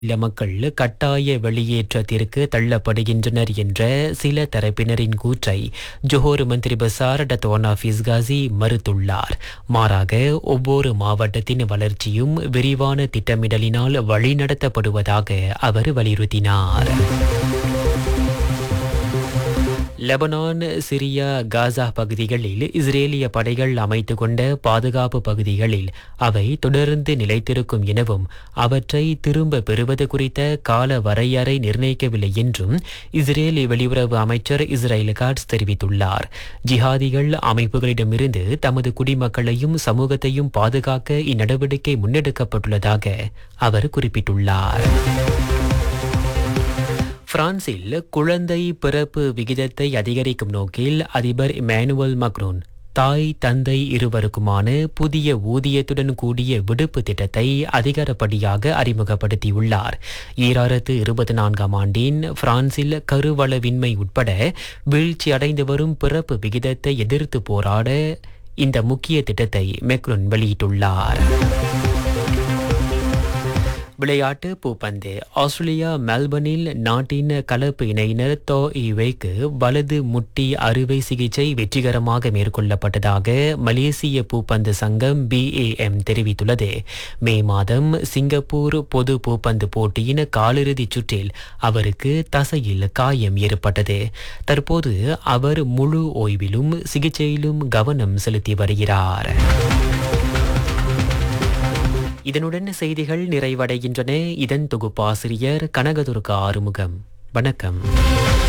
சில மக்கள் கட்டாய வெளியேற்றத்திற்கு தள்ளப்படுகின்றனர் என்ற சில தரப்பினரின் கூற்றை ஜோஹர் மந்திரி பசார் டத்தோனா ஃபிஸ்காசி மறுத்துள்ளார் மாறாக ஒவ்வொரு மாவட்டத்தின் வளர்ச்சியும் விரிவான திட்டமிடலினால் வழிநடத்தப்படுவதாக அவர் வலியுறுத்தினார் லெபனான் சிரியா காசா பகுதிகளில் இஸ்ரேலிய படைகள் அமைத்து கொண்ட பாதுகாப்பு பகுதிகளில் அவை தொடர்ந்து நிலைத்திருக்கும் எனவும் அவற்றை திரும்ப பெறுவது குறித்த கால வரையறை நிர்ணயிக்கவில்லை என்றும் இஸ்ரேல் வெளியுறவு அமைச்சர் இஸ்ரேல் காட்ஸ் தெரிவித்துள்ளார் ஜிஹாதிகள் அமைப்புகளிடமிருந்து தமது குடிமக்களையும் சமூகத்தையும் பாதுகாக்க இந்நடவடிக்கை முன்னெடுக்கப்பட்டுள்ளதாக அவர் குறிப்பிட்டுள்ளார் பிரான்சில் குழந்தை பிறப்பு விகிதத்தை அதிகரிக்கும் நோக்கில் அதிபர் இமானுவல் மக்ரோன் தாய் தந்தை இருவருக்குமான புதிய ஊதியத்துடன் கூடிய விடுப்பு திட்டத்தை அதிகாரப்படியாக அறிமுகப்படுத்தியுள்ளார் ஈராயிரத்து இருபத்தி நான்காம் ஆண்டின் பிரான்சில் கருவளவின்மை உட்பட வீழ்ச்சி அடைந்து வரும் பிறப்பு விகிதத்தை எதிர்த்து போராட இந்த முக்கிய திட்டத்தை மெக்ரோன் வெளியிட்டுள்ளார் விளையாட்டு பூப்பந்து ஆஸ்திரேலியா மெல்பர்னில் நாட்டின் கலப்பு இணையினர் தோ இவைக்கு வலது முட்டி அறுவை சிகிச்சை வெற்றிகரமாக மேற்கொள்ளப்பட்டதாக மலேசிய பூப்பந்து சங்கம் பிஏஎம் தெரிவித்துள்ளது மே மாதம் சிங்கப்பூர் பொது பூப்பந்து போட்டியின் காலிறுதிச் சுற்றில் அவருக்கு தசையில் காயம் ஏற்பட்டது தற்போது அவர் முழு ஓய்விலும் சிகிச்சையிலும் கவனம் செலுத்தி வருகிறார் இதனுடன் செய்திகள் நிறைவடைகின்றன இதன் தொகுப்பாசிரியர் கனகதுர்கா ஆறுமுகம் வணக்கம்